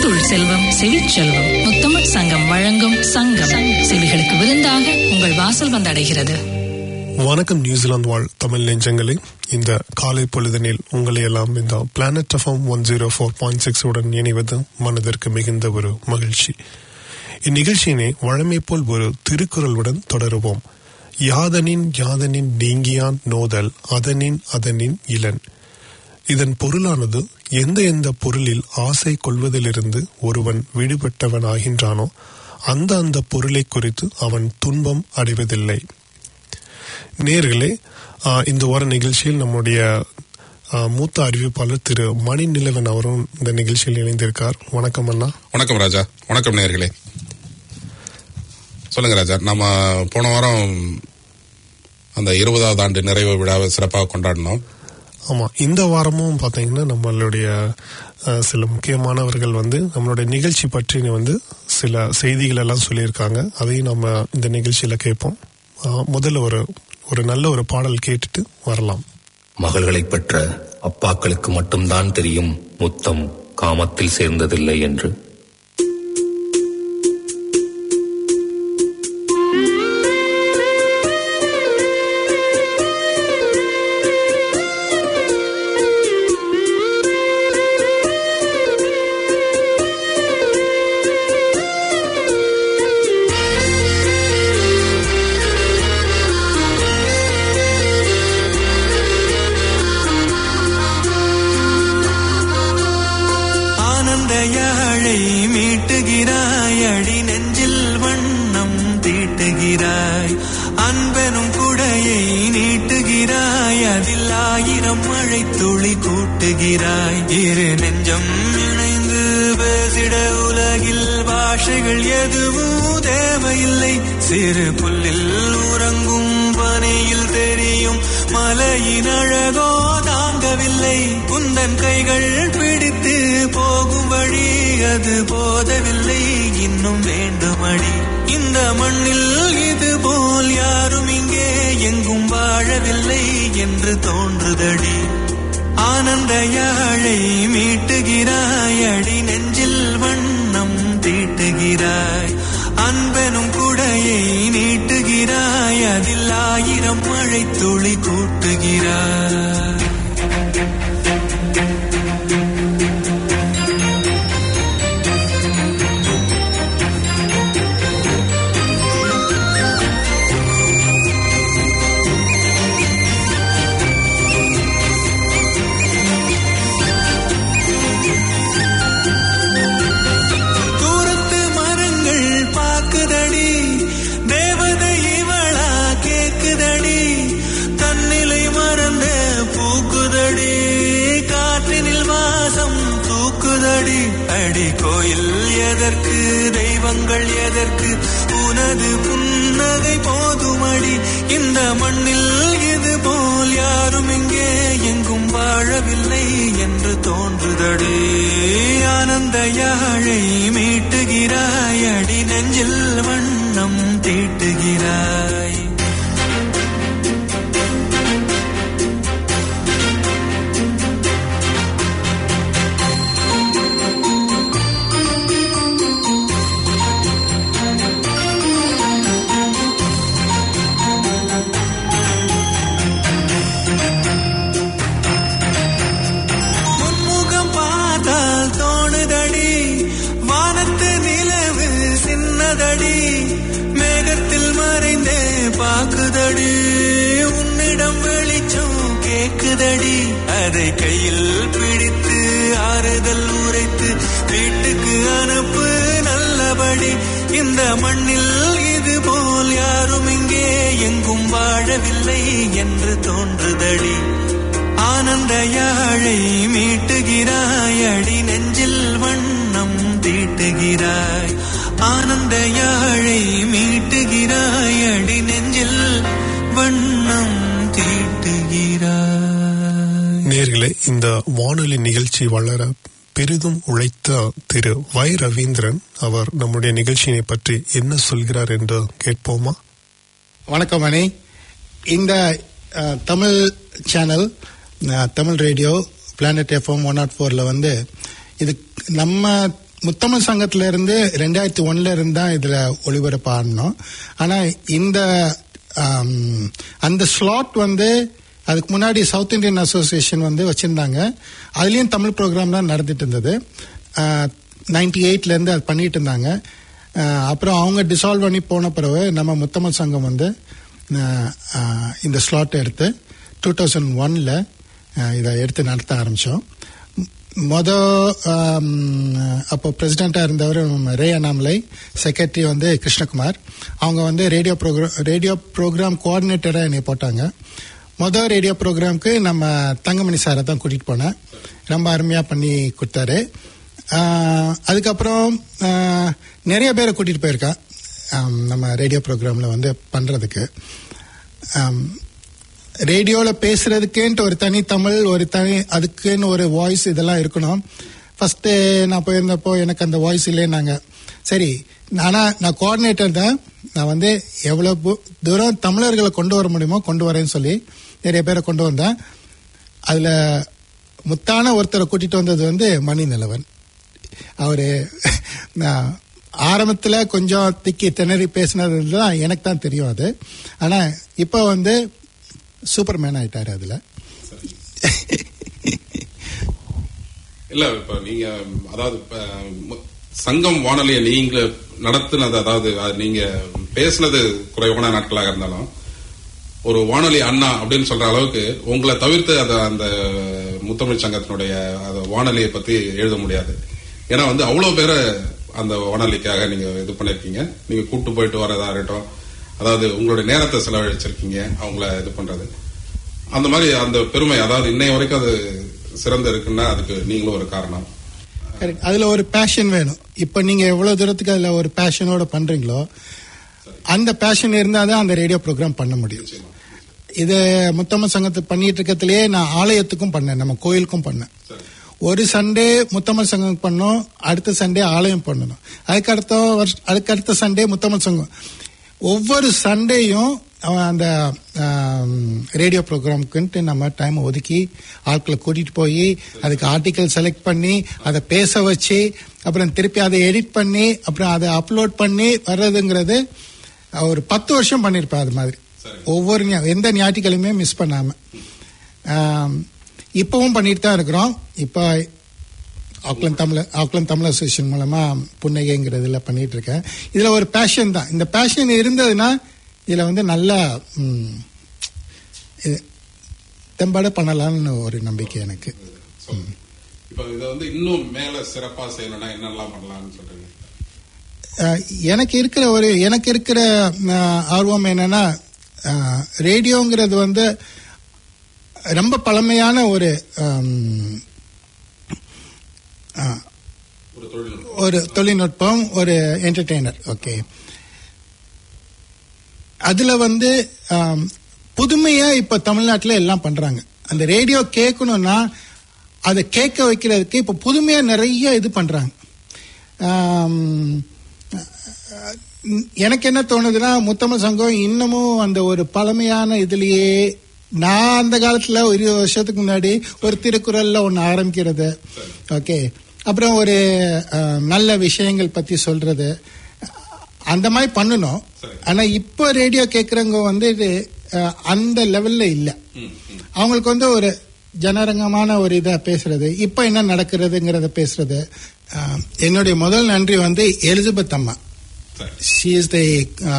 முத்துள் செல்வம் செவிச்செல்வம் முத்தமிழ் சங்கம் வழங்கும் சங்கம் செவிகளுக்கு விருந்தாக உங்கள் வாசல் வந்தடைகிறது வணக்கம் நியூசிலாந்து வாழ் தமிழ் நெஞ்சங்களே இந்த காலை பொழுதனில் உங்களை எல்லாம் இந்த planet FM one zero four point six உடன் இணைவது மனதிற்கு மிகுந்த ஒரு மகிழ்ச்சி இந்நிகழ்ச்சியினை வழமை போல் ஒரு திருக்குறளுடன் தொடருவோம் யாதனின் யாதனின் நீங்கியான் நோதல் அதனின் அதனின் இளன் இதன் பொருளானது எந்த எந்த பொருளில் ஆசை கொள்வதிலிருந்து ஒருவன் விடுபட்டவன் ஆகின்றானோ அந்த அந்த பொருளை குறித்து அவன் துன்பம் அடைவதில்லை நேர்களே இந்த வார நிகழ்ச்சியில் நம்முடைய ஆ, மூத்த அறிவிப்பாளர் திரு மணி நிலவன் அவரும் இந்த நிகழ்ச்சியில் இணைந்திருக்கார் வணக்கம் அண்ணா வணக்கம் ராஜா வணக்கம் நேயர்களே சொல்லுங்க ராஜா நம்ம போன வாரம் அந்த இருபதாவது ஆண்டு நிறைவு விழாவை சிறப்பாக கொண்டாடினோம் ஆமா இந்த வாரமும் பாத்தீங்கன்னா நம்மளுடைய ஆ, சில முக்கியமானவர்கள் வந்து நம்மளுடைய நிகழ்ச்சி பற்றி வந்து சில செய்திகள் எல்லாம் சொல்லியிருக்காங்க அதையும் நம்ம இந்த நிகழ்ச்சியில கேட்போம் ஆ, முதல்ல ஒரு ஒரு நல்ல ஒரு பாடல் கேட்டுட்டு வரலாம் மகள்களைப் பெற்ற அப்பாக்களுக்கு மட்டும்தான் தெரியும் முத்தம் காமத்தில் சேர்ந்ததில்லை என்று ஆனந்த யாழை மீட்டுகிறாய் அடி நெஞ்சில் வண்ணம் தீட்டுகிறாய் அன்பெனும் குடையை நீட்டுகிறாய் அதில் ஆயிரம் மழை துளி கூட்டுகிறாய் இரு நெஞ்சம் இணைந்து பேசிட உலகில் பாஷைகள் எதுவும் தேவையில்லை சிறு புல்லில் உறங்கும் பனையில் தெரியும் மலையின் அழகோ தாங்கவில்லை குந்தன் கைகள் பிடித்து போகும் வழி அது போதவில்லை இன்னும் வேண்டுமடி இந்த மண்ணில் இது போல் யாரும் இங்கே எங்கும் வாழவில்லை என்று தோன்றுதடி ஆனந்த யாழை மீட்டுகிறாய் அடி நெஞ்சில் வண்ணம் தீட்டுகிறாய் அன்பெனும் குடையை நீட்டுகிறாய் அதில் ஆயிரம் மழை துளி கூட்டுகிறாய் தூரத்து மரங்கள் பாக்குதடி தேவதை இவளா கேக்குதடி தன்னிலை மறந்த பூக்குதடி காற்றினில் வாசம் தூக்குதடி அடி கோயில் எதற்கு தெய்வங்கள் எதற்கு உனது புன்னகை போதுமடி இந்த மண்ணில் இது போல் யாரும் இங்கே எங்கும் வாழவில்லை என்று தோன்றுதடி ஆனந்த யாழை மீட்டுகிறாய் அடி நெஞ்சில் வண்ணம் தீட்டுகிறாய் முன்முகம் பார்த்தால் தோணுதடி வானத்து நிலவு சின்னதடி மேகத்தில் மறைந்தே பாக்குதடி உன்னிடம் வெளிச்சம் கேக்குதடி அதை கையில் பிடித்து ஆறுதல் உரைத்து வீட்டுக்கு அனுப்பு நல்லபடி இந்த மண்ணில் இது போல் யாரும் இங்கே எங்கும் வாழவில்லை என்று தோன்றுதடி ஆனந்த யாழை மீட்டுகிறாய் அடி நெஞ்சில் வண்ணம் தீட்டுகிறாய் ஆனந்த யாழை மீட்டுகிறாய் அடி நெஞ்சில் வண்ணம் தீட்டுகிறாய் நேர்களே இந்த வானொலி நிகழ்ச்சி வளர பெரிதும் உழைத்த திரு வை ரவீந்திரன் அவர் நம்முடைய நிகழ்ச்சியினை பற்றி என்ன சொல்கிறார் என்று கேட்போமா வணக்கம் அணி இந்த அஹ், தமிழ் சேனல் அஹ், Tamil radio planet FM one naught ஃபோரில் வந்து இது நம்ம முத்தமிழ் சங்கத்துல இருந்து ரெண்டாயிரத்தி ஒன்னுல இருந்து தான் இதுல ஒளிபரப்பு ஆடணும் ஆனா இந்த ஆம், அந்த ஸ்லாட் வந்து அதுக்கு முன்னாடி சவுத் இந்தியன் அசோசியேஷன் வந்து வச்சிருந்தாங்க அதுலயும் தமிழ் ப்ரோக்ராம் தான் நடந்துட்டு இருந்தது நைன்டி எயிட்ல இருந்து அது பண்ணிட்டு இருந்தாங்க ஆஹ், அப்புறம் அவங்க டிசால்வ் பண்ணி போன பிறகு நம்ம முத்தமிழ் சங்கம் வந்து ஆஹ், ஆஹ், இந்த ஸ்லாட் எடுத்து டூ தௌசண்ட் ஒன்ல இதை எடுத்து நடத்த ஆரம்பிச்சோம் மொத ஆம், அப்போ பிரசிடென்டா இருந்தவர் ரே அண்ணாமலை செக்ரட்டரி வந்து கிருஷ்ணகுமார் அவங்க வந்து ரேடியோ ப்ரோக்ராம் ரேடியோ ப்ரோக்ராம் கோஆர்டினேட்டராக என்னை போட்டாங்க மொதல் ரேடியோ ப்ரோக்ராம்க்கு நம்ம தங்கமணி சாரை தான் கூட்டிகிட்டு போனேன் ரொம்ப அருமையாக பண்ணி கொடுத்தாரு ஆஹ், அதுக்கப்புறம் ஆஹ், நிறைய பேரை கூட்டிகிட்டு போயிருக்கேன் ஆம், நம்ம ரேடியோ ப்ரோக்ராமில் வந்து பண்ணுறதுக்கு ரேடியோவில் பேசுறதுக்குன்ட்டு ஒரு தனி தமிழ் ஒரு தனி அதுக்குன்னு ஒரு வாய்ஸ் இதெல்லாம் இருக்கணும் ஃபர்ஸ்ட்டு நான் போயிருந்தப்போ எனக்கு அந்த வாய்ஸ் இல்லைன்னாங்க சரி ஆனால் நான் கோஆர்டினேட்டர் தான் நான் வந்து எவ்வளோ பு- தூரம் தமிழர்களை கொண்டு வர முடியுமோ கொண்டு வரேன்னு சொல்லி நிறைய பேரை கொண்டு வந்தேன் அதில் முத்தான ஒருத்தரை கூட்டிகிட்டு வந்தது வந்து மணி நிலவன் அவரு நான் ஆரம்பத்துல கொஞ்சம் திக்கி திணறி பேசினது தான் எனக்கு தான் தெரியும் அது ஆனா இப்போ வந்து சூப்பர்மேன் ஆயிட்டாரு அதுல இல்ல இப்ப நீங்க அதாவது இப்ப, மு- சங்கம் வானொலியை நீங்க நடத்துனது அதாவது அது நீங்க பேசுனது குறைவான நாட்களாக இருந்தாலும் ஒரு வானொலி அண்ணா அப்படின்னு சொல்ற அளவுக்கு உங்களை தவிர்த்து அத அந்த முத்தமிழ் சங்கத்தினுடைய அந்த வானொலியை பத்தி எழுத முடியாது ஏன்னா வந்து அவ்வளவு பேரை அந்த வானொலிக்காக நீங்க இது பண்ணிருக்கீங்க நீங்க கூட்டு போயிட்டு வரதா இருக்கட்டும் அதாவது உங்களுடைய நேரத்தை செலவழிச்சிருக்கீங்க அவங்கள இது பண்றது அந்த மாதிரி அந்த பெருமை அதாவது இன்னைய வரைக்கும் அது சிறந்து இருக்குன்னா அதுக்கு நீங்களும் ஒரு காரணம் Correct. அதுல ஒரு பேஷன் வேணும் இப்ப நீங்க எவ்வளவு தூரத்துக்கு அதுல ஒரு பேஷனோட பண்றீங்களோ அந்த பேஷன் இருந்தா தான் அந்த ரேடியோ ப்ரோக்ராம் பண்ண முடியும் இது முத்தமிழ் சங்கத்தை பண்ணிட்டு இருக்கத்திலேயே நான் ஆலயத்துக்கும் பண்ணேன் நம்ம கோயிலுக்கும் பண்ணேன் ஒரு சண்டே முத்தமிழ் சங்கம் பண்ணோம் அடுத்த சண்டே ஆலயம் பண்ணணும் அதுக்கு அடுத்த வருஷ- அதுக்கு அடுத்த சண்டே முத்தமிழ் சங்கம் ஒவ்வொரு சண்டேயும் அவன் அந்த ரேடியோ ப்ரோக்ராமுக்குன்ட்டு நம்ம டைம் ஒதுக்கி ஆட்களை கூட்டிட்டு போய் அதுக்கு ஆர்டிக்கல் செலக்ட் பண்ணி அதை பேச வச்சு அப்புறம் திருப்பி அதை எடிட் பண்ணி அப்புறம் அதை அப்லோட் பண்ணி வர்றதுங்கிறது ஒரு பத்து வருஷம் பண்ணியிருப்பேன் அது மாதிரி ஒவ்வொரு ஞா- எந்த ஞாயிற்றுக்கிழமையும் மிஸ் பண்ணாம ஆம், இப்பவும் பண்ணிட்டு தான் இருக்கிறோம் இப்போ ஆக்லாந்து தமிழ் ஆக்லாந்து தமிழ் அசோசியேஷன் மூலமா புன்னகைங்கிறதுல பண்ணிட்டு இருக்கேன் இதுல ஒரு பேஷன் தான் இந்த பேஷன் இருந்ததுன்னா இதுல வந்து நல்லா ம், இது தெம்பாட பண்ணலாம்னு ஒரு நம்பிக்கை எனக்கு இப்ப இதை வந்து இன்னும் மேல சிறப்பா செய்யணும்னா என்னெல்லாம் பண்ணலாம்னு சொல்றீங்க அஹ், எனக்கு இருக்கிற ஒரு எனக்கு இருக்கிற அஹ், ஆர்வம் என்னன்னா அஹ், ரேடியோங்கிறது வந்து ரொம்ப பழமையான ஒரு அம், அஹ், ஒரு தொழில்நுட்பம் ஒரு தொழில்நுட்பம் ஒரு என்டர்டெய்னர் ஓகே அதுல வந்து ஆம், புதுமையா இப்ப தமிழ்நாட்டுல எல்லாம் பண்றாங்க அந்த ரேடியோ கேட்கணும்னா அதை கேட்க வைக்கிறதுக்கு இப்ப புதுமையா நிறைய இது பண்றாங்க ஆம், எனக்கு என்ன தோணுதுன்னா முத்தமிழ் சங்கம் இன்னமும் அந்த ஒரு பழமையான இதுலயே நான் அந்த காலத்துல ஒரு இருபது வருஷத்துக்கு முன்னாடி ஒரு திருக்குறள்ல ஒன்னு ஆரம்பிக்கிறது ஓகே அப்புறம் ஒரு அஹ், நல்ல விஷயங்கள் பத்தி சொல்றது அந்த மாதிரி பண்ணணும் ஆனா இப்போ ரேடியோ கேட்கறவங்க வந்து இது, அஹ், அந்த லெவல்ல இல்ல அவங்களுக்கு வந்து ஒரு ஜனரங்கமான ஒரு இதை பேசுறது இப்போ என்ன நடக்கிறதுங்கிறத பேசுறது அஹ், என்னுடைய முதல் நன்றி வந்து எலிசபெத் அம்மா சரி she is the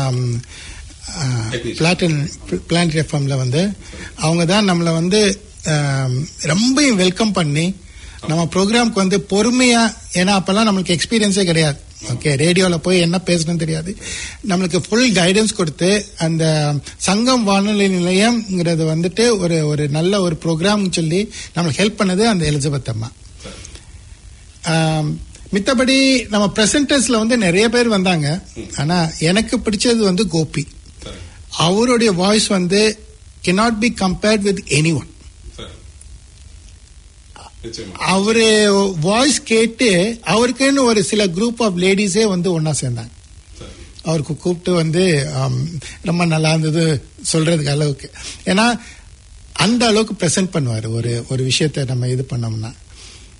planet plant எஃப்எம்ல வந்து அவங்க தான் நம்மளை வந்து ஆம், ரொம்ப வெல்கம் பண்ணி நம்ம ப்ரோக்ராம்க்கு வந்து பொறுமையா ஏன்னா அப்பெல்லாம் நம்மளுக்கு எக்ஸ்பீரியன்ஸே கிடையாது ஓகே ரேடியோவில் போய் என்ன பேசணும்னு தெரியாது நம்மளுக்கு ஃபுல் கைடன்ஸ் கொடுத்து அந்த சங்கம் வானொலி நிலையம்ங்கிறது வந்துட்டு ஒரு ஒரு நல்ல ஒரு ப்ரோக்ராம் சொல்லி நம்மளுக்கு ஹெல்ப் பண்ணது அந்த எலிசபெத் அம்மா ஆம், மித்தபடி நம்ம பிரசன்டர்ஸ்ல வந்து நிறைய பேர் வந்தாங்க ஆனா எனக்கு பிடிச்சது வந்து கோபி சரி அவருடைய வாய்ஸ் வந்து cannot be compared with any one சரி நிச்சயமா அவரு வாய்ஸ் கேட்டு அவருக்குன்னு ஒரு சில குரூப் ஆஃப் லேடிஸே வந்து ஒண்ணா சேர்ந்தாங்க சரி அவருக்கு கூப்பிட்டு வந்து ஆம், ரொம்ப நல்லா இருந்தது சொல்றதுக்கு அளவுக்கு ஏன்னா அந்த அளவுக்கு ப்ரெசென்ட் பண்ணுவார் ஒரு ஒரு விஷயத்தை நம்ம இது பண்ணோம்னா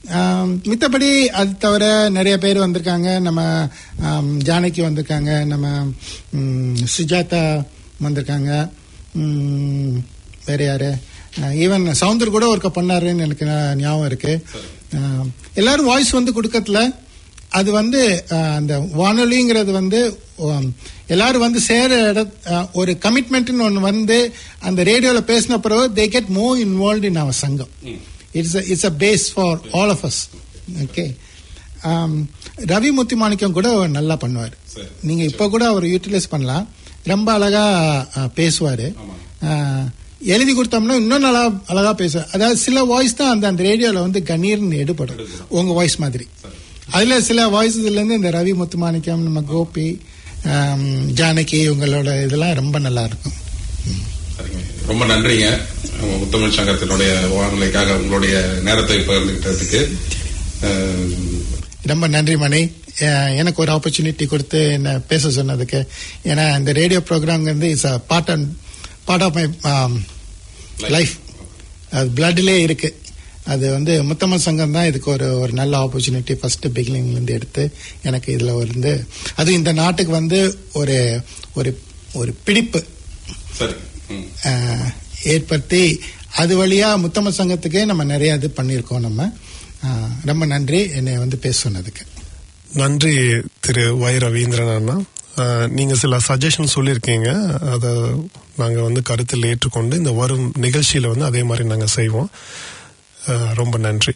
ஆம், மித்தபடி அது தவிர நிறைய பேர் வந்திருக்காங்க நம்ம ஆம், ஜானகி வந்திருக்காங்க நம்ம ம், சுஜாதா வந்திருக்காங்க ம், வேற யாரு ஈவன் சவுந்தர் கூட ஒருக்க பண்ணாருன்னு எனக்கு ஞா- ஞாபகம் இருக்கு ஆம், எல்லாரும் வாய்ஸ் வந்து கொடுக்கறதுல அது வந்து அஹ், அந்த வானொலிங்கிறது வந்து உம், எல்லாரும் வந்து சேர இட அஹ், ஒரு கமிட்மெண்ட்னு ஒன்று வந்து அந்த ரேடியோவில் பேசின பிறகு they get more involve in our சங்கம் it's it's a base for all of us okay Ravi Muthumanickam கூட நல்லா பண்ணுவார் சரி. நீங்க இப்ப கூட அவர் யூட்டிலைஸ் பண்ணலாம் ரொம்ப அழகா அஹ், பேசுவாரு அஹ், எழுதி கொடுத்தோம்னா இன்னும் நல்லா அழகா பேசுவார் அதாவது சில வாய்ஸ் தான் அந்த அந்த ரேடியோல வந்து கணீர்னு எடுபடும் உங்க வாய்ஸ் மாதிரி அதுல சில வாய்ஸ்ல இருந்து இந்த ரவி முத்துமாணிக்கம் நம்ம கோபி ஆம், ஜானகி இவங்களோட இதெல்லாம் ரொம்ப நல்லா இருக்கும் சரிங்க. ரொம்ப நன்றிங்க உங்க முத்தமிழ் சங்கத்தினுடைய வானொலிக்காக உங்களுடைய நேரத்தை பகிர்ந்துகிட்டதுக்கு அஹ், ரொம்ப நன்றி மணி அஹ், எனக்கு ஒரு ஆப்பர்ச்சுனிட்டி கொடுத்து என்ன பேச சொன்னதுக்கு ஏன்னா இந்த ரேடியோ ப்ரோக்ராம் வந்து it's a part and part of my life அது பிளட்லே இருக்கு அது வந்து முத்தமிழ் சங்கம் தான் இதுக்கு ஒரு ஒரு நல்ல ஆப்பர்ச்சுனிட்டி ஃபர்ஸ்ட் பிகினிங்ல இருந்து எடுத்து எனக்கு இதுல வந்து அது இந்த நாட்டுக்கு வந்து ஒரு ஒரு ஒரு பிடிப்பு சரி ம். அஹ், ஏற்படுத்தி அது வழியா முத்தமிழ் சங்கத்துக்கே நம்ம நிறைய இது பண்ணியிருக்கோம் நம்ம அஹ், ரொம்ப நன்றி என்னை வந்து பேச சொன்னதுக்கு நன்றி திரு வை ரவீந்திரன் அண்ணா அஹ், நீங்க சில சஜஷன் சொல்லியிருக்கீங்க அதை நாங்க வந்து கருத்தில் ஏற்றுக்கொண்டு இந்த வரும் நிகழ்ச்சியில வந்து அதே மாதிரி நாங்க செய்வோம் அஹ், ரொம்ப நன்றி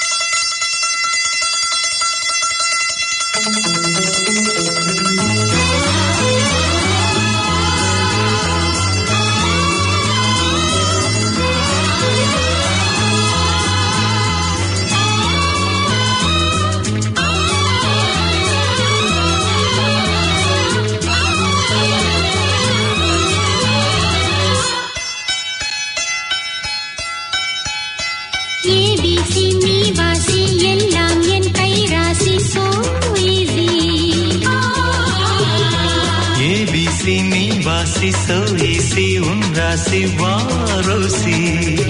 ஏபிசி மீவாசி எல்லாம் என் கைராசி சோ ஈஸி ஏபிசி நீ வாசி சோ ஈசி உன் ராசி வாரோசி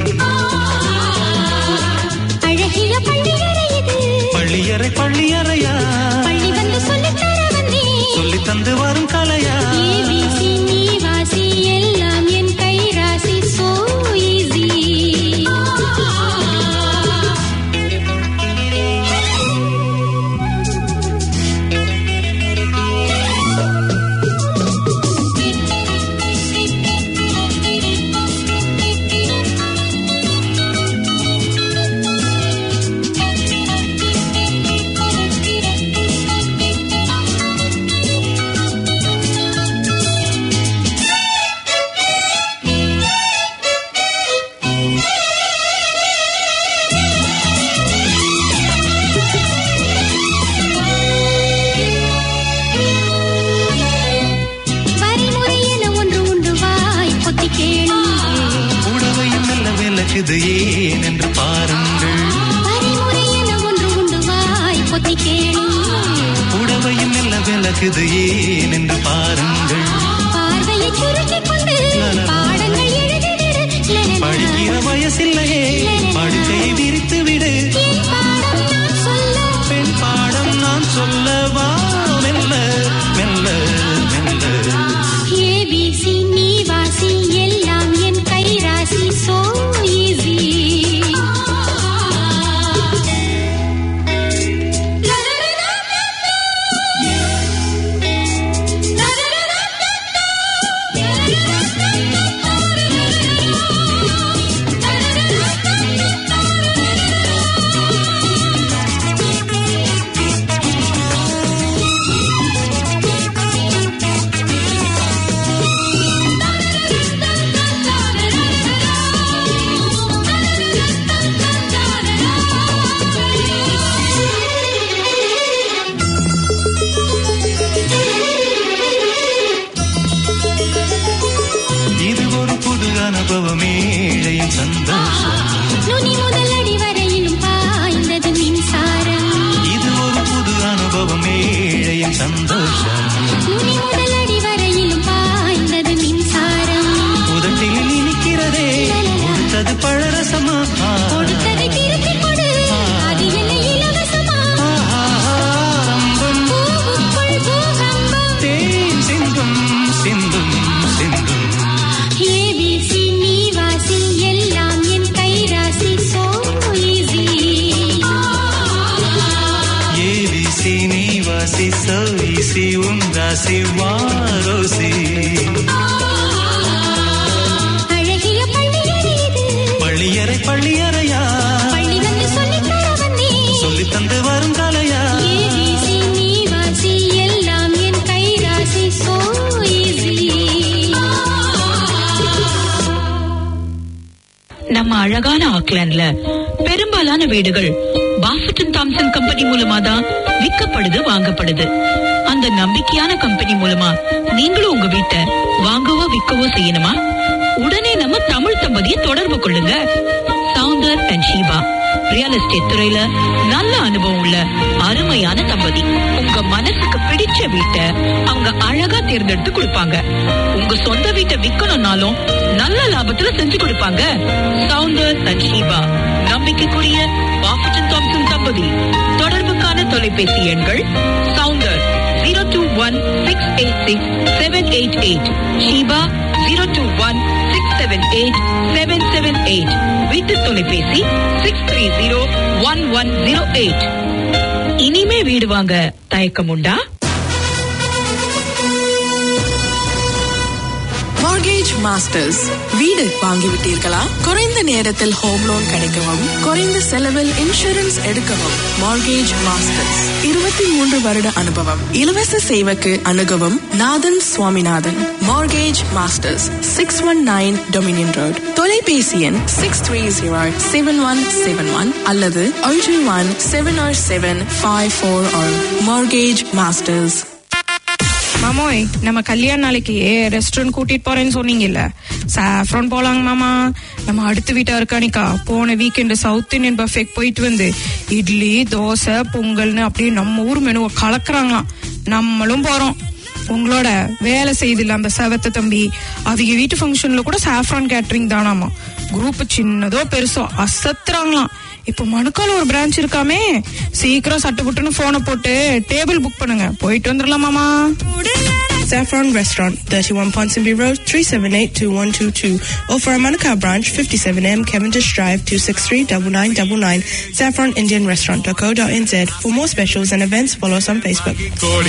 அழகிய பள்ளியறை இது பள்ளியறை பள்ளியறையா பள்ளி வந்து சொல்லித் தர வந்தேன் சொல்லி தந்து வரும் கலையா ஏபிசி மீவாசி எல்லாம் என் கைராசி சோ ஈஸி வரிமுறை என ஒன்று உண்டு வாய் பொத்தி கேளுங்கள் புடவையும் மெல்ல விளக்குது ஏன் என்று பாருங்கள் வரிமுறை என ஒன்று உண்டு வாய் பொத்தி கேளுங்கள் புடவையும் மெல்ல விளக்குது ஏன் என்று பாருங்கள் பார்வையை சுருக்கிக் கொண்டு பாடங்கள் எழுதிவிடு படிக்கிற வயசில்லையே படுக்கையை விரித்து விடு என் பாடம் நான் சொல்ல பெண் பாடம் நான் சொல்லவா மெல்ல மெல்ல மெல்ல ஏபிசி நீ வாசி எல்லாம் என் கைராசி சோ ஈஸி இது ஒரு புது அனுபவம் ஏழையின் சந்தோஷம் நுனி முதல் அடி வரையிலும் பாய்ந்தது மின்சாரம் இது ஒரு புது அனுபவம் ஏழையின் சந்தோஷம் நுனி முதல் அடி வரையிலும் பாய்ந்தது மின்சாரம் உதட்டில் இனிக்கிறதே கொடுத்தது பழரசமா கொடுத்ததை திருப்பிக் கொடு அது என் ராசி வாரோசி அழகிய பள்ளியறை இது பள்ளியறை பள்ளியறையா பள்ளி வந்து சொல்லித் தர வந்தேன் சொல்லி தந்து வரும் கலையா ஏபிசி நீ வாசி எல்லாம் என் கைராசி சோ ஈஸி நம்ம அழகான ஆக்லாண்ட்ல பெரும்பாலான வீடுகள் பாஃபட்டன் தாம்சன் கம்பெனி மூலமா தான் விற்கப்படுது வாங்கப்படுது அந்த நம்பிக்கையான கம்பெனி மூலமா நீங்களும் உங்க வீட்டை வாங்கவோ விற்கவோ செய்யணுமா உடனே நம்ம தமிழ் தம்பதியை தொடர்பு கொள்ளுங்க Soundar and Sheeba real estate துறையில நல்ல அனுபவம் உள்ள அருமையான தம்பதி உங்க மனசுக்கு பிடிச்ச வீட்டை அவங்க அழகா தேர்ந்தெடுத்து கொடுப்பாங்க உங்க சொந்த வீட்டை விக்கணும்னாலும் நல்ல லாபத்துல செஞ்சு கொடுப்பாங்க சவுந்தர் அண்ட் ஷீபா நம்பிக்கைக்குரிய பாஃபட்டன் தாம்சன் தம்பதி தொடர்புக்கான தொலைபேசி எண்கள் Soundar zero two one six eight six seven eight eight Sheeba zero two one six seven eight seven seven eight வீட்டு தொலைபேசி six three zero one one zero eight இனிமே வீடு வாங்க தயக்கம் உண்டா மார்கேஜ் மாஸ்டர்ஸ் வீடு வாங்கிவிட்டீர்களா குறைந்த நேரத்தில் ஹோம் லோன் கிடைக்கவும் குறைந்த செலவில் இன்சூரன்ஸ் எடுக்கவும் மார்கேஜ் மாஸ்டர்ஸ் இருபத்தி மூன்று வருட அனுபவம் இலவச சேவைக்கு அணுகவும் Nathan Swaminathan mortgage masters six one nine dominion road தொலைபேசி எண் six three zero seven one seven one அல்லது ஒன்று one seven or seven five four or mortgage masters மாமோய் நம்ம கல்யாண நாளைக்கு ரெஸ்டாரண்ட் கூட்டிட்டு போறேன்னு சொன்னீங்கல்ல சாஃப்ரான் போலாங்க மாமா நம்ம அடுத்த வீட்டா இருக்கானிக்கா போன வீக்கெண்டு சவுத் இந்தியன் பஃபேக் போயிட்டு வந்து இட்லி தோசை பொங்கல்னு அப்படியே நம்ம ஊர் மெனுவை கலக்குறாங்களாம் நம்மளும் போறோம் உங்களோட வேலை செய்தில்ல அந்த செவத்த தம்பி அவங்க வீட்டு ஃபங்க்ஷன்ல கூட சாஃப்ரான் கேட்டரிங் தானாமா குரூப் சின்னதோ பெருசோ அசத்துறாங்களாம் இப்போ மணுக்கால ஒரு பிரான்ச் இருக்காமே சீக்கிரம் சட்டு புட்டுன்னு போனை போட்டு டேபிள் புக் பண்ணுங்க போயிட்டு வந்துடலாம் மாமா Saffron Restaurant, 31 Ponsonby Road, 378-2122. Or for our Manukau branch, 57M Cavendish Drive, 263-9999. Saffron Indian Restaurant.co.nz. For more specials and events, follow us on Facebook.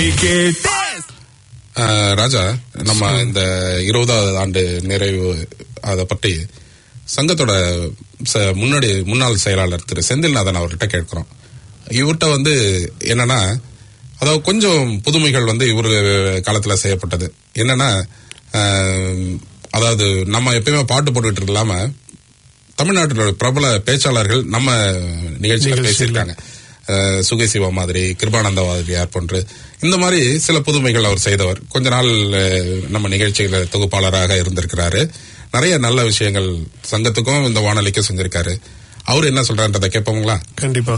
அஹ், ராஜா நம்ம இந்த இருபதாவது ஆண்டு நிறைவு அதை பற்றி சங்கத்தோட ச- முன்னாடி முன்னாள் செயலாளர் திரு செந்தில்நாதன் அவர்கிட்ட கேட்கிறோம் இவர்கிட்ட வந்து என்னன்னா அதாவது கொஞ்சம் புதுமைகள் வந்து இவர் காலத்துல செய்யப்பட்டது என்னன்னா அஹ், அதாவது நம்ம எப்பயுமே பாட்டு போட்டுக்கிட்டு இல்லாம தமிழ்நாட்டிலோட பிரபல பேச்சாளர்கள் நம்ம நிகழ்ச்சியில நிகழ்ச்சியில. பேசியிருக்காங்க அஹ், சுகை சிவா மாதிரி கிருபானந்த வாதிரியார் போன்று இந்த மாதிரி சில புதுமைகள் அவர் செய்தவர் கொஞ்ச நாள் அஹ், நம்ம நிகழ்ச்சிகள தொகுப்பாளராக இருந்திருக்கிறாரு நிறைய நல்ல விஷயங்கள் சங்கத்துக்கும் இந்த வானொலிக்கும் செஞ்சிருக்காரு அவர் என்ன சொல்றாருன்றதை கேட்போங்களா கண்டிப்பா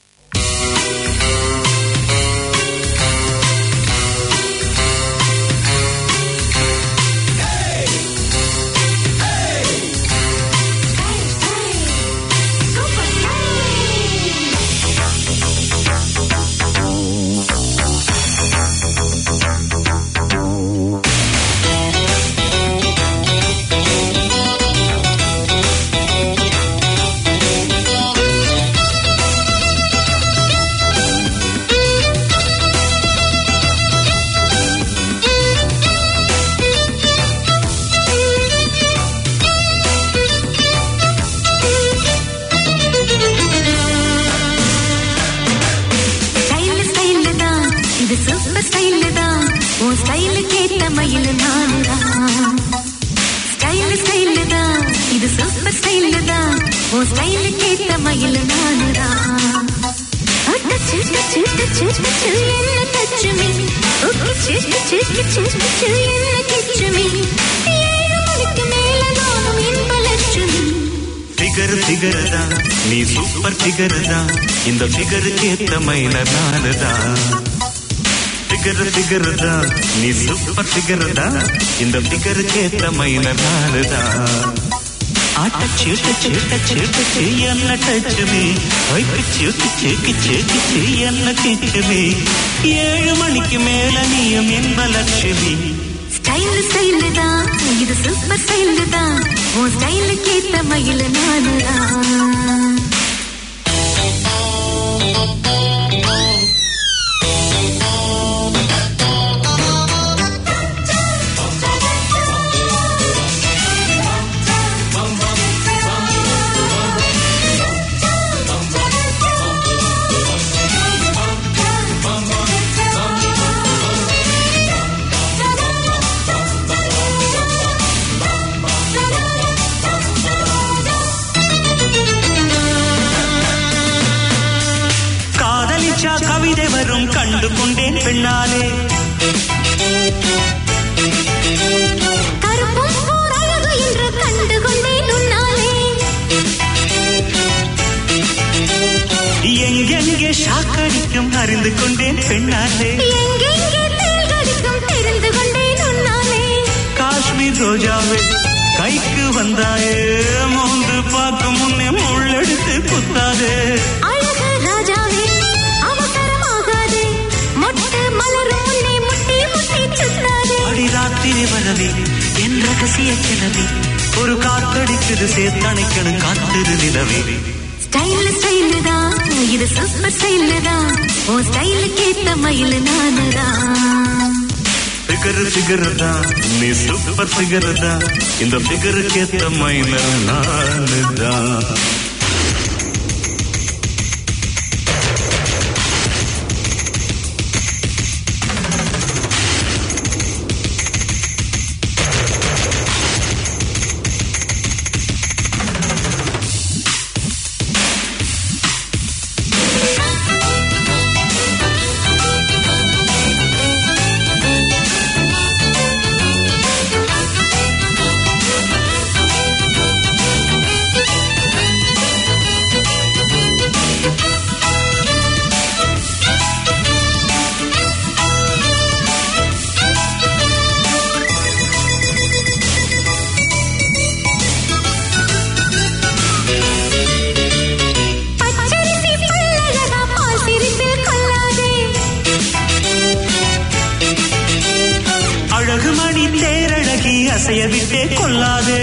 ஸ்டைல் ஸ்டைல் தான் இது சூப்பர் ஸ்டைல் தான் உன் ஸ்டைலுக்கு ஏத்த மயில் நானுதான் ஸ்டைல் ஸ்டைல் தான் இது சூப்பர் ஸ்டைல் தான் உன் ஸ்டைலுக்கு ஏத்த மயில் நானுதான் டச்சு டச்சு டச்சு டச்சு என்ன டச்சு மீ ஓகே சிச்சு சிச்சு சிச்சு சிச்சு என்ன கிச்சு மீ ஏழு மணிக்கு மேல நானும் இன்ப லட்சுமி ஃபிகர் ஃபிகர் தான் நீ சூப்பர் ஃபிகர் தான் இந்த ஃபிகருக்கு ஏத்த மைனர் நானு தான் ஃபிகர் ஃபிகர் தான் நீ சூப்பர் ஃபிகர் தான் இந்த ஃபிகருக்கு ஏத்த மைனர் நானு தான் ஆட்டச்சு டச்சு டச்சு டச்சு என்ன டச்சு நீ ஒய் கிச்சு கிச்சு கிச்சு கிச்சு என்ன கிச்சு நீ ஏழு மணிக்கு மேல நீயும் என்ப லட்சுமி ஸ்டைல் ஸ்டைல் தான் இது சூப்பர் ஸ்டைல் தான் உன் ஸ்டைலுக்கு ஏத்த மயில் நானுதான் கண்டு கொண்டேன் பெண்ணாலே கருப்பும் ஓர் அழகு என்று கண்டு கொண்டேன் உன்னாலே எங்கெங்கே ஷாக்கடிக்கும் அறிந்து கொண்டேன் பெண்ணாலே எங்கெங்கே தேள் கடிக்கும் தெரிந்து கொண்டேன் உன்னாலே காஷ்மீர் ரோஜாவே கைக்கு வந்தாயே மோந்து பார்க்கும் முன்னே முள்ளெடுத்து குத்தாதே அழகு ராஜாவே அவசரமாகாதே மொட்டு மலரும் முன்னே முட்டி முட்டி சுத்தாதே அடி ராத்திரி வரவே என் ரகசிய கிளவி ஒரு காத்தடிக்குது சேர்த்தணைக்கணும் காத்திரு நிலவே ஸ்டைல் ஸ்டைல் தான் இது சூப்பர் ஸ்டைல் தான் உன் ஸ்டைலுக்கு ஏத்த மயில் நானுதான் ஃபிகர் ஃபிகர் தான் நீ சூப்பர் ஃபிகர் தான் இந்த ஃபிகருக்கு ஏத்த மைனர் நானு தான் பச்சரிசி பல்லழகா பால் சிரிப்பில் கொள்ளாதே அழகு மணி தேரழகி அசைய விட்டே கொள்ளாதே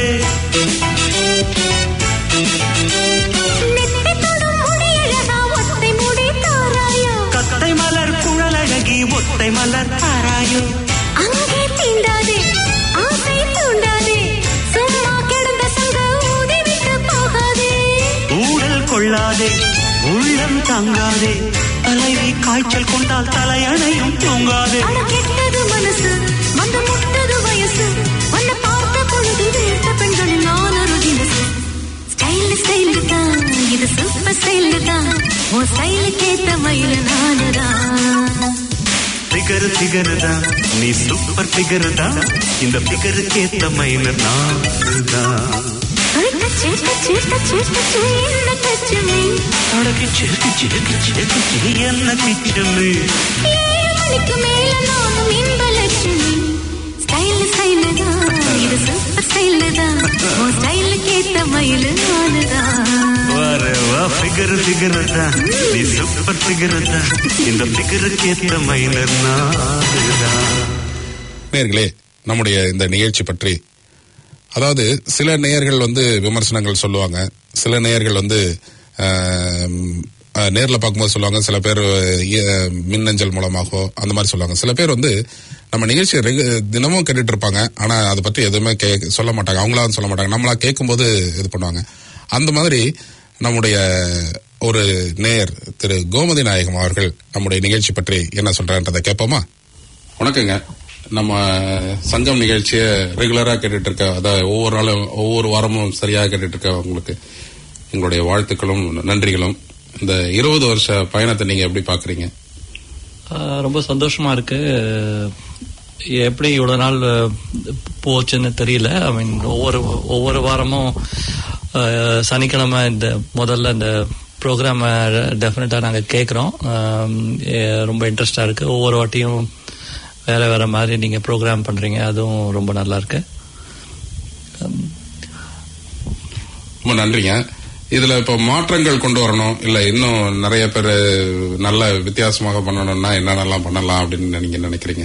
நெத்தி தொடும் முடியழகா ஒத்தை முடி தாராயோ கத்தை மலர் குழலழகி ஒத்தை மலர் தாராயோ அங்கே தீண்டாதே ஆசை தூண்டாதே சும்மா கிடந்த சங்க ஊதி விட்டு போகாதே ஊடல் கொள்ளாதே உள்ளம் தாங்காதே தலைவி காய்ச்சல் கொண்டால் தலையணையும் தூங்காதே அட கெட்டது மனசு வந்து முட்டது வயசு உன்னை பார்த்த பொழுது வேர்த்த பெண்களில் நான் ஒரு தினசு ஸ்டைல் ஸ்டைல் தான் இது சூப்பர் ஸ்டைல் தான் உன் ஸ்டைலுக்கு ஏத்த மயில் நானுதான் ஃபிகர் ஃபிகர் தான் நீ சூப்பர் ஃபிகர் தான் இந்த ஃபிகருக்கு ஏத்த மைனர் நான் தான் டச்சு டச்சு டச்சு டச்சு என்ன டச்சு நீ அடக்கி சிறுக்கு சிறுக்கு சிறுக்கு சிறு என்ன கிச்சனு ஏழு மணிக்கு மேல நானும் இன்ப லட்சுமி ஸ்டைல் ஸ்டைல் தான் இது சூப்பர் ஸ்டைல் தான் உன் ஸ்டைலுக்கு ஏத்த மயில் நானுதான் வர வா ஃபிகர் ஃபிகர் தான் நீ சூப்பர் ஃபிகர் தான் இந்த ஃபிகருக்கு ஏத்த மைனர் நான் தான் நேர்களே நம்முடைய இந்த நிகழ்ச்சி பற்றி அதாவது சில நேயர்கள் வந்து விமர்சனங்கள் சொல்லுவாங்க சில நேயர்கள் வந்து ஆம், அஹ், நேர்ல பார்க்கும்போது சொல்லுவாங்க சில பேர் அஹ், மின்னஞ்சல் மூலமாகவோ அந்த மாதிரி சொல்லுவாங்க சில பேர் வந்து நம்ம நிகழ்ச்சியை ரெகு- தினமும் கேட்டுட்டு இருப்பாங்க ஆனா அதை பற்றி எதுவுமே கே சொல்ல மாட்டாங்க அவங்களா சொல்ல மாட்டாங்க நம்மளா கேட்கும்போது இது பண்ணுவாங்க அந்த மாதிரி நம்முடைய ஒரு நேயர் திரு கோமதி நாயகம் அவர்கள் நம்முடைய நிகழ்ச்சி பற்றி என்ன சொல்றான்றதை கேட்போமா வணக்கங்க நம்ம சங்கம் நிகழ்ச்சியை ரெகுலரா கேட்டுட்டு இருக்க அதாவது ஒவ்வொரு நாளும் ஒவ்வொரு வாரமும் சரியா கேட்டுட்டு இருக்க உங்களுக்கு எங்களுடைய வாழ்த்துக்களும் நன்றிகளும் இந்த இருபது வருஷ பயணத்தை நீங்க எப்படி பாக்குறீங்க ஆஹ் ரொம்ப சந்தோஷமா இருக்கு எப்படி இவ்வளவு நாள் அஹ், போச்சுன்னு தெரியல ஐ மீன் ஒவ்வொரு ஒவ்வொரு வாரமும் ஆஹ், சனிக்கிழமை இந்த முதல்ல இந்த ப்ரோக்ராம் டெஃபினட்டா நாங்க கேட்குறோம் ரொம்ப இன்ட்ரெஸ்டா இருக்கு ஒவ்வொரு வாட்டியும் வேற வேற மாதிரி நீங்க ப்ரோக்ராம் பண்றீங்க அதுவும் ரொம்ப நல்லா இருக்கு ரொம்ப நன்றிங்க இதுல இப்ப மாற்றங்கள் கொண்டு வரணும் இல்ல இன்னும் நிறைய பேர் நல்ல வித்தியாசமாக பண்ணணும்னா என்னென்னலாம் பண்ணலாம் அப்படின்னு நீங்க நினைக்கிறீங்க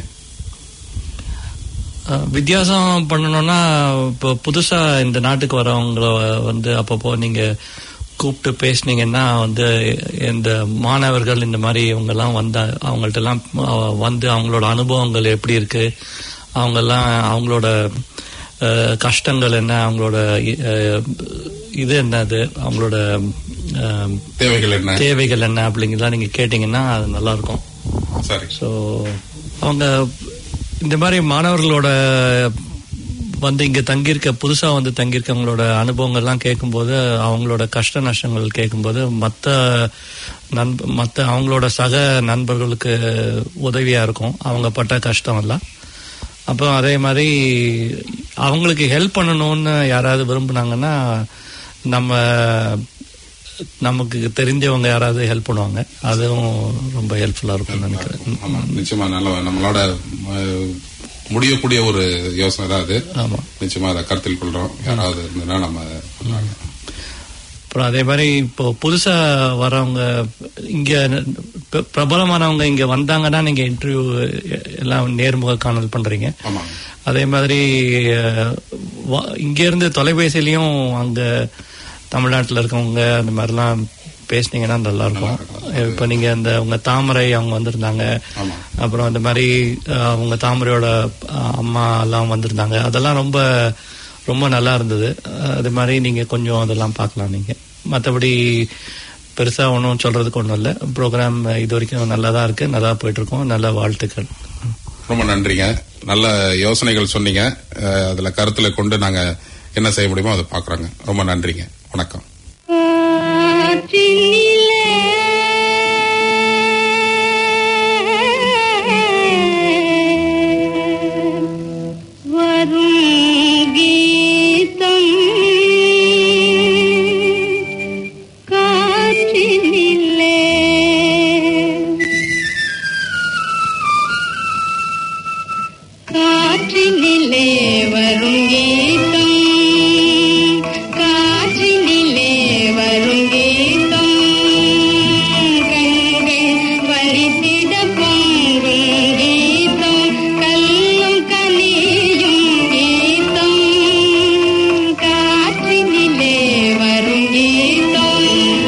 அஹ், வித்தியாசம் பண்ணணும்னா இப்போ புதுசா இந்த நாட்டுக்கு வரவங்கள வந்து அப்பப்போ நீங்க கூப்பிட்டு பேசுனீங்கன்னா வந்து இந்த மாணவர்கள் இந்த மாதிரி இவங்கெல்லாம் வந்த அவங்கள்ட்ட எல்லாம் அஹ், வந்து அவங்களோட அனுபவங்கள் எப்படி இருக்கு அவங்கெல்லாம் அவங்களோட அஹ், கஷ்டங்கள் என்ன அவங்களோட அஹ், இது என்னது அவங்களோட அஹ், தேவைகள் என்ன தேவைகள் என்ன அப்படிங்கிறதெல்லாம் நீங்க கேட்டீங்கன்னா அது நல்லா இருக்கும் சரி ஸோ அவங்க இந்த மாதிரி மாணவர்களோட வந்து இங்க தங்கியிருக்க புதுசா வந்து தங்கியிருக்கவங்களோட அனுபவங்கள்லாம் கேட்கும்போது அவங்களோட கஷ்ட நஷ்டங்கள் கேட்கும்போது மற்ற நண்ப மற்ற அவங்களோட சக நண்பர்களுக்கு உதவியா இருக்கும் அவங்க பட்ட கஷ்டம் எல்லாம் அப்புறம் அதே மாதிரி அவங்களுக்கு ஹெல்ப் பண்ணணும்னு யாராவது விரும்புனாங்கன்னா நம்ம நமக்கு தெரிஞ்சவங்க யாராவது ஹெல்ப் பண்ணுவாங்க அதுவும் ரொம்ப ஹெல்ப்ஃபுல்லா இருக்கும்னு நினைக்கிறேன் ஆமா நிச்சயமா நல்ல நம்மளோட அஹ், முடியக்கூடிய ஒரு யோசனை தான் அது ஆமா நிச்சயமா அதை கருத்தில் கொள்றோம் யாராவது இருந்ததுன்னா நம்ம பண்ணலாம். அப்புறம் அதே மாதிரி இப்போ புதுசா வரவங்க இங்க ப- பிரபலமானவங்க இங்க வந்தாங்கன்னா நீங்க இன்டர்வியூ எல்லாம் நேர்முக காணல் பண்றீங்க ஆமா அதே மாதிரி அஹ், வா- இங்க இருந்து தொலைபேசியிலயும் அங்க தமிழ்நாட்டுல இருக்கவங்க அந்த மாதிரிலாம் பேசுனீங்கன்னா நல்லா இருக்கும் இப்ப நீங்க அந்த உங்க தாமரை அவங்க வந்திருந்தாங்க ஆமா அப்புறம் இந்த மாதிரி அஹ், அவங்க தாமரையோட அஹ், அம்மா எல்லாம் வந்திருந்தாங்க அதெல்லாம் ரொம்ப ரொம்ப நல்லா இருந்தது அஹ், அது மாதிரி நீங்க கொஞ்சம் அதெல்லாம் பார்க்கலாம் நீங்க மற்றபடி பெருசா ஒன்றும் சொல்றதுக்கு ஒன்றும் இல்லை ப்ரோக்ராம் இது வரைக்கும் நல்லா தான் இருக்கு நல்லா போயிட்டு இருக்கோம் நல்ல வாழ்த்துக்கள் ரொம்ப நன்றிங்க நல்ல யோசனைகள் சொன்னீங்க அஹ், அதுல கருத்துல கொண்டு நாங்க என்ன செய்ய முடியுமோ அதை பாக்குறோங்க ரொம்ப நன்றிங்க வணக்கம் வரும் கீதம் காற்றினிலே காற்றினிலே வரும் கீதம் காற்றினிலே வரும் கீதம் கண்கள் வலித்திட பொங்கும் கீதம் கல்லும் கனியும் கீதம் காற்றினிலே வரும் கீதம்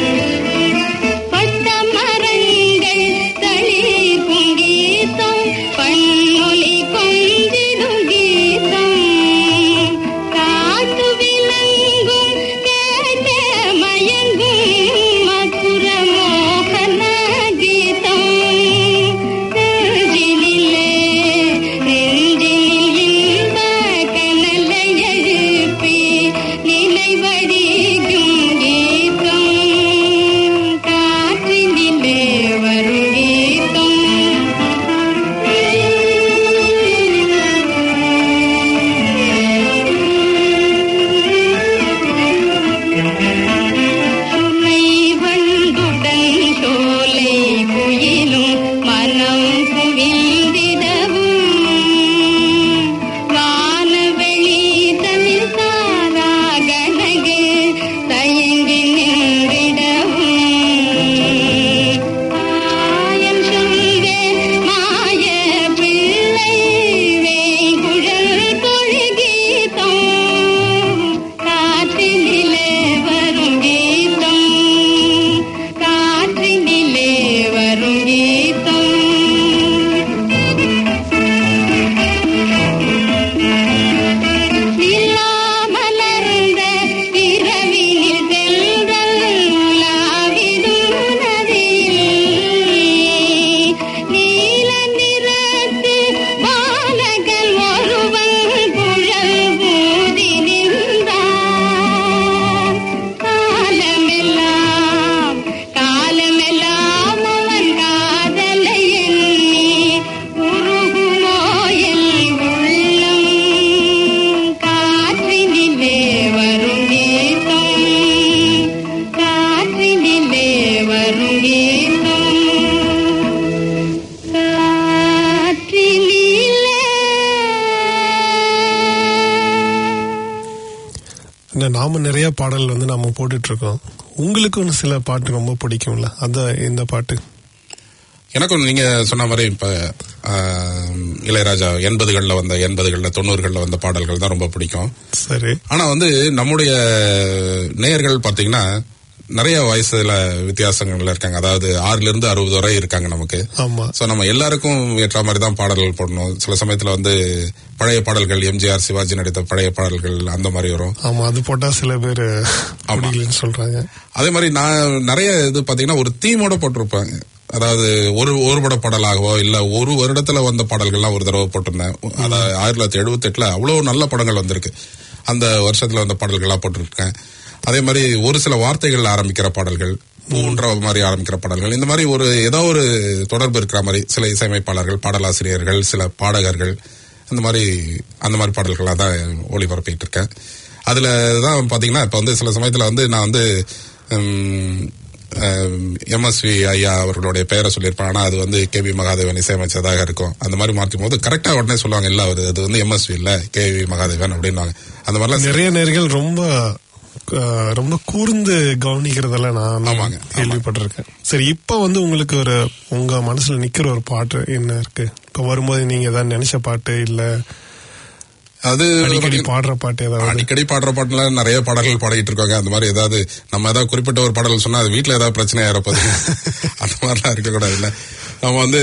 பட்ட மரங்கள் தளிர்க்கும் கீதம் பண்ணொலி கொஞ்சிடும் கீதம் காட்டு விலங்கும் கேட்ட மயங்கும் மதுர மோகன கீதம் நெஞ்சினிலே நெஞ்சினில் இன்ப கனலை எழுப்பி நினைவடிக்கும் கீதம் காற்றினிலே வரும் சுனை வண்டுடன் சோலை குயிலும் மனம் குவிந்திடவும் வானவெளி தமிழ் சாரா கனகு தயங்கி நின்றிடவும் ஆயம் சொல்க மாய பிள்ளை வேங்குழல் தொழுகீதம் காற்றினிலே வரும் கீதம் காற்றினிலே வரும் கீதம் நிலாமலர்ந்த இரவினில் செல்வல் உலாவிடும் நதியில் நீல நிறத்து பாலகன் ஒருவன் குழல் ஊதி நின்றான் காலமெல்லாம் காலமெல்லாம் அவன் காதலை எண்ணி உருகுமோ என் உள்ளம் காற்றினிலே வரும் கீதம் காற்றினிலே வரும் கீதம் காற்றினிலே இந்த நாம நிறைய பாடல் வந்து நாம போட்டுட்டு இருக்கோம் உங்களுக்கு ஒன்று சில பாட்டு ரொம்ப பிடிக்கும்ல அதான் இந்த பாட்டு எனக்கும் நீங்க சொன்ன மாதிரி இப்ப ஆஹ், இளையராஜா எண்பதுகள்ல வந்த எண்பதுகள்ல தொண்ணூறுகள்ல வந்த பாடல்கள் தான் ரொம்ப பிடிக்கும் சரி ஆனா வந்து நம்முடைய நேயர்கள் பாத்தீங்கன்னா நிறைய வயசுல வித்தியாசங்கள்ல இருக்காங்க அதாவது ஆறுல இருந்து அறுபது வரை இருக்காங்க நமக்கு ஆமா சோ நம்ம எல்லாருக்கும் ஏற்ற மாதிரி தான் பாடல்கள் போடணும் சில சமயத்துல வந்து பழைய பாடல்கள் எம்ஜிஆர் சிவாஜி நடித்த பழைய பாடல்கள் அந்த மாதிரி வரும் ஆமா அது போட்டா சில பேர் பிடிக்கலன்னு சொல்றாங்க அதே மாதிரி நான் நிறைய இது பாத்தீங்கன்னா ஒரு தீமோட போட்டிருப்பாங்க அதாவது ஒரு ஒருபட பாடலாகவோ இல்ல ஒரு வருடத்துல வந்த பாடல்கள்லாம் ஒரு தடவை போட்டிருந்தேன் அதாவது ஆயிரத்தி தொள்ளாயிரத்தி எழுபத்தி எட்டுல அவ்வளவு நல்ல படங்கள் வந்திருக்கு அந்த வருஷத்துல வந்த பாடல்கள்லாம் போட்டிருக்கேன் அதே மாதிரி ஒரு சில வார்த்தைகள் ஆரம்பிக்கிற பாடல்கள் பூன்ற மாதிரி ஆரம்பிக்கிற பாடல்கள் இந்த மாதிரி ஒரு ஏதோ ஒரு தொடர்பு இருக்கிற மாதிரி சில இசையமைப்பாளர்கள் பாடலாசிரியர்கள் சில பாடகர்கள் அந்த மாதிரி அந்த மாதிரி பாடல்களாக தான் ஒளிபரப்பிட்டு இருக்கேன் அதுல தான் பாத்தீங்கன்னா இப்ப வந்து சில சமயத்துல வந்து நான் வந்து எம்எஸ்வி ஐயா அவர்களுடைய பெயரை சொல்லியிருப்பேன் ஆனா அது வந்து கே வி மகாதேவன் இசையமைச்சதாக இருக்கும் அந்த மாதிரி மாற்றும் போது கரெக்டா உடனே சொல்லுவாங்க இல்ல அவர் அது வந்து எம்எஸ்வி இல்ல கே வி மகாதேவன் அப்படின்வாங்க அந்த மாதிரிலாம் நிறைய நேர்கள் ரொம்ப அஹ், ரொம்ப கூர்ந்து கவனிக்கிறதெல்லாம் நான் ஆமாங்க, கேள்விப்பட்டிருக்கேன் சரி இப்ப வந்து உங்களுக்கு ஒரு உங்க மனசுல நிக்கிற ஒரு பாட்டு என்ன இருக்கு இப்ப வரும்போது நீங்க ஏதாவது நினைச்ச பாட்டு இல்ல அது அடிக்கடி பாடுற பாட்டு ஏதாவது அடிக்கடி பாடுற பாட்டுல நிறைய பாடல்கள் பாடிட்டு இருக்காங்க அந்த மாதிரி ஏதாவது நம்ம ஏதாவது குறிப்பிட்ட ஒரு பாடல் சொன்னா அது வீட்டுல ஏதாவது பிரச்சனை ஆயிரப்போது அந்த மாதிரிலாம் இருக்கக்கூடாது இல்ல நம்ம வந்து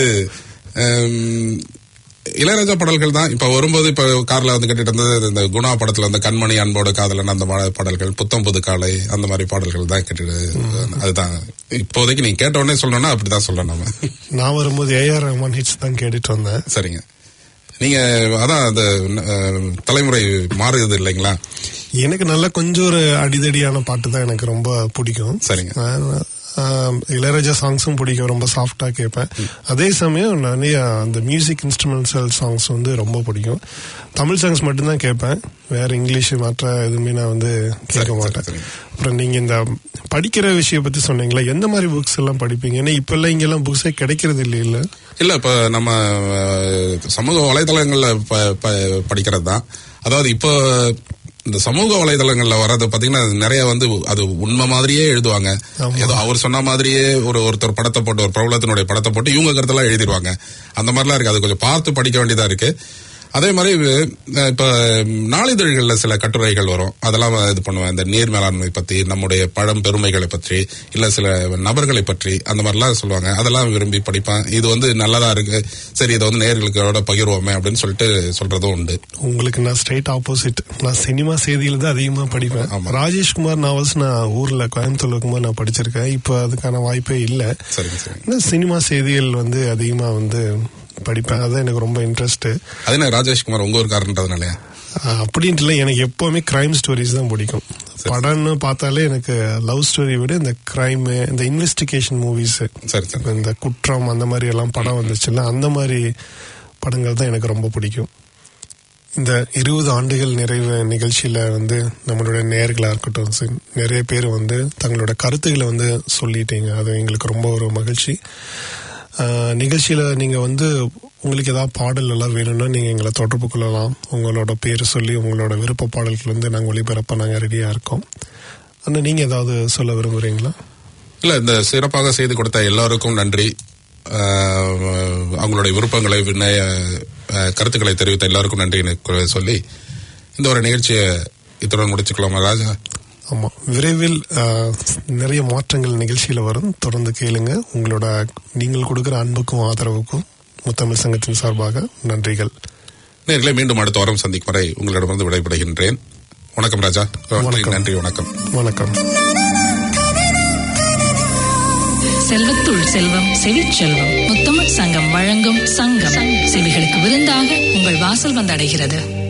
ஹம், இளையராஜா பாடல்கள் தான் இப்ப வரும்போது இப்ப கார்ல வந்து கேட்டுட்டு இருந்தது இந்த குணா படத்துல வந்து கண்மணி அன்போடு காதலன் அந்த பா- பாடல்கள் புத்தம் புது காலை அந்த மாதிரி பாடல்கள் தான் கேட்டுட்டு அதுதான் இப்போதைக்கு நீங்க கேட்ட உடனே சொல்லணும்னா அப்படிதான் சொல்லணும் நம்ம நான் வரும்போது ஏஆர் ரஹ்மான் ஹிட்ஸ் தான் கேட்டுட்டு வந்தேன் சரிங்க நீங்க அதான் அந்த அஹ், தலைமுறை மாறுது இல்லைங்களா எனக்கு நல்ல கொஞ்சம் ஒரு அடிதடியான பாட்டு தான் எனக்கு ரொம்ப பிடிக்கும் சரிங்க ஆஹ், ஆஹ், இளையராஜா சாங்ஸும் பிடிக்கும் ரொம்ப சாஃப்டா கேட்பேன் அதே சமயம் நிறைய அந்த மியூசிக் இன்ஸ்ட்ருமெண்டல் சாங்ஸ் வந்து ரொம்ப பிடிக்கும் தமிழ் சாங்ஸ் மட்டும்தான் கேட்பேன் வேற இங்கிலீஷ் மற்ற எதுவுமே நான் வந்து கேட்க மாட்டேன் அப்புறம் நீங்க இந்த படிக்கிற விஷயம் பத்தி சொன்னீங்களா எந்த மாதிரி புக்ஸ் எல்லாம் படிப்பீங்க ஏன்னா இப்ப எல்லாம் இங்க எல்லாம் புக்ஸே கிடைக்கிறது இல்லை இல்ல இல்ல இப்ப நம்ம அஹ், சமூக வலைதளங்கள்ல ப- ப- படிக்கிறது தான் அதாவது இப்போ இந்த சமூக வலைதளங்கள்ல வர்றது பாத்தீங்கன்னா நிறைய வந்து அது உண்மை மாதிரியே எழுதுவாங்க ஏதோ அவர் சொன்ன மாதிரியே ஒரு ஒருத்தர் படத்தை போட்டு ஒரு பிரபலத்தினுடைய படத்தை போட்டு இவங்க கருத்தெல்லாம் எழுதிடுவாங்க அந்த மாதிரிலாம் இருக்கு அது கொஞ்சம் பார்த்து படிக்க வேண்டியதா இருக்கு அதே மாதிரி அஹ், இப்ப நாளிதழ்கள்ல சில கட்டுரைகள் வரும் அதெல்லாம் இது பண்ணுவேன் இந்த நீர் மேலாண்மை பத்தி நம்முடைய பழம் பெருமைகளை பற்றி இல்ல சில நபர்களை பற்றி அந்த மாதிரிலாம் சொல்லுவாங்க அதெல்லாம் விரும்பி படிப்பேன் இது வந்து நல்லதா இருக்கு சரி இதை வந்து நேர்களுக்கோட பகிர்வோமே அப்படின்னு சொல்லிட்டு சொல்றதும் உண்டு உங்களுக்கு நான் ஸ்ட்ரைட் ஆப்போசிட் நான் சினிமா செய்தியில தான் அதிகமா படிப்பேன் ராஜேஷ்குமார் நாவல்ஸ் நான் ஊர்ல கோயம்புத்தூர்ல இருக்கும்போது நான் படிச்சிருக்கேன் இப்ப அதுக்கான வாய்ப்பே இல்ல சரிங்க சரி நான் சினிமா செய்திகள் வந்து அதிகமா வந்து படிப்பேன் அதான் எனக்கு ரொம்ப இன்ட்ரெஸ்ட் அது என்ன ராஜேஷ்குமார் உங்க ஊருக்காரன்றதுனாலயா அப்படின்ட்டு இல்லை எனக்கு எப்பவுமே கிரைம் ஸ்டோரிஸ் தான் பிடிக்கும் படம்னு பார்த்தாலே எனக்கு லவ் ஸ்டோரி விட இந்த கிரைம் இந்த இன்வெஸ்டிகேஷன் மூவிஸ் சரி சரி இந்த குற்றம் அந்த மாதிரி எல்லாம் படம் வந்துச்சுல்ல அந்த மாதிரி படங்கள் தான் எனக்கு ரொம்ப பிடிக்கும் இந்த இருபது ஆண்டுகள் நிறைவு நிகழ்ச்சியில வந்து நம்மளுடைய நேர்களா இருக்கட்டும் சரி, நிறைய பேர் வந்து தங்களோட கருத்துக்களை வந்து சொல்லிட்டீங்க அது எங்களுக்கு ரொம்ப ஒரு மகிழ்ச்சி ஆஹ், நிகழ்ச்சியில நீங்க வந்து உங்களுக்கு ஏதாவது பாடல் எல்லாம் வேணும்னா நீங்க எங்களை தொடர்பு கொள்ளலாம் உங்களோட பேர் சொல்லி உங்களோட விருப்ப பாடல்கள் வந்து நாங்க ஒளிபரப்ப நாங்க ரெடியா இருக்கோம் ஆனா நீங்க ஏதாவது சொல்ல விரும்புறீங்களா இல்ல இந்த சிறப்பாக செய்து கொடுத்த எல்லாருக்கும் நன்றி ஆஹ், அவங்களுடைய விருப்பங்களை விண்ணய ஆஹ், கருத்துக்களை தெரிவித்த எல்லாருக்கும் நன்றி எனக்கு சொல்லி இந்த ஒரு நிகழ்ச்சியை இத்துடன் முடிச்சுக்கலாமா ராஜா ஆமா விரைவில் ஆஹ், நிறைய மாற்றங்கள் நிகழ்ச்சியில வரும் தொடர்ந்து கேளுங்க உங்களோட நீங்கள் கொடுக்கிற அன்புக்கும் ஆதரவுக்கும் முத்தமிழ் சங்கத்தின் சார்பாக நன்றிகள் நேர்களை மீண்டும் அடுத்த வாரம் சந்திக்கும் வரை உங்களிடமிருந்து விடைபெறுகின்றேன் வணக்கம் ராஜா வணக்கம். நன்றி வணக்கம் வணக்கம் செல்வத்துள் செல்வம் செவிச்செல்வம் முத்தமிழ் சங்கம் வழங்கும் சங்கம் செவிகளுக்கு விருந்தாக உங்கள் வாசல் வந்தடைகிறது